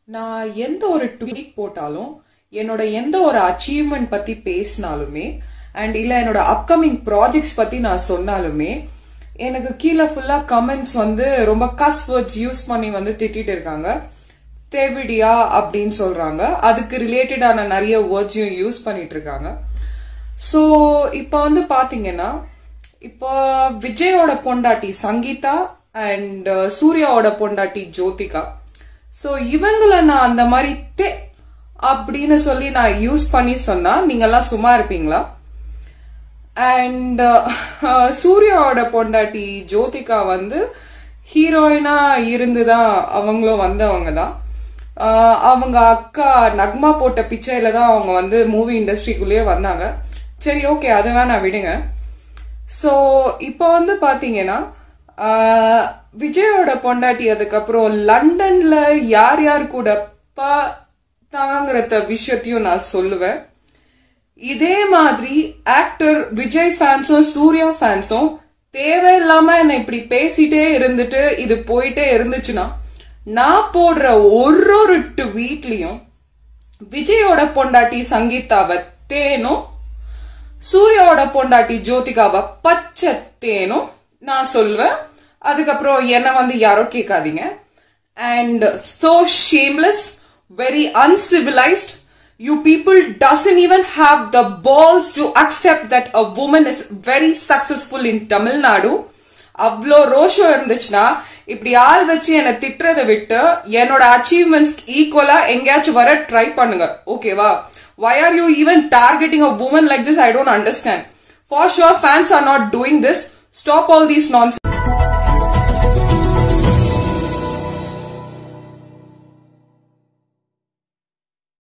நான் எந்த ஒரு ட்வீட் போட்டாலும் என்னோட எந்த ஒரு அச்சீவ்மெண்ட் பத்தி பேசினாலுமே அண்ட் இல்ல என்னோட அப்கமிங் ப்ராஜெக்ட்ஸ் பத்தி நான் சொன்னாலுமே எனக்கு கீழே ஃபுல்லா கமெண்ட்ஸ் வந்து ரொம்ப கஸ் வேர்ட்ஸ் யூஸ் பண்ணி வந்து திட்டிட்டு இருக்காங்க தேவிடியா அப்படின்னு சொல்றாங்க அதுக்கு ரிலேட்டடான நிறைய வேர்ட்ஸையும் யூஸ் பண்ணிட்டு இருக்காங்க ஸோ இப்போ வந்து பாத்தீங்கன்னா இப்போ விஜயோட பொண்டாட்டி சங்கீதா அண்ட் சூர்யாவோட பொண்டாட்டி ஜோதிகா ஸோ இவங்கள நான் அந்த மாதிரி தே அப்படின்னு சொல்லி நான் யூஸ் பண்ணி சொன்னா நீங்கெல்லாம் சும்மா இருப்பீங்களா அண்ட் சூர்யாவோட பொண்டாட்டி ஜோதிகா வந்து ஹீரோயினா இருந்துதான் அவங்களும் வந்தவங்க தான் ஆஹ் அவங்க அக்கா நக்மா போட்ட பிக்சர்ல தான் அவங்க வந்து மூவி இண்டஸ்ட்ரிக்குள்ளேயே வந்தாங்க சரி ஓகே அதை வேணா விடுங்க ஸோ இப்போ வந்து பாத்தீங்கன்னா ஆஹ் விஜயோட பொண்டாட்டி அதுக்கப்புறம் லண்டன்ல யார் யார் கூட பார்த்தாங்கிறத விஷயத்தையும் நான் சொல்லுவேன் இதே மாதிரி ஆக்டர் விஜய் ஃபேன்ஸும் சூர்யா ஃபேன்ஸும் தேவையில்லாம என்னை இப்படி பேசிட்டே இருந்துட்டு இது போயிட்டே இருந்துச்சுன்னா நான் போடுற ஒரு ஒரு ட்வீட்லயும் விஜயோட பொண்டாட்டி சங்கீதாவை தேனும் சூர்யாவோட பொண்டாட்டி ஜோதிகாவை பச்சை தேனும் நான் சொல்லுவேன் அதுக்கப்புறம் என்ன வந்து யாரோ கேட்காதீங்க and so shameless very uncivilized you people doesn't even have the balls to accept that a woman is very successful in Tamil Nadu அவ்வளோ ரோஷம் இருந்துச்சுன்னா இப்படி ஆள் வச்சு என்னை திட்டுறதை விட்டு என்னோட அச்சீவ்மெண்ட்ஸ் ஈக்குவலா எங்கேயாச்சும் வர ட்ரை பண்ணுங்க ஓகேவா why are you even targeting a woman like this i don't understand for sure fans are not doing this stop all these nonsense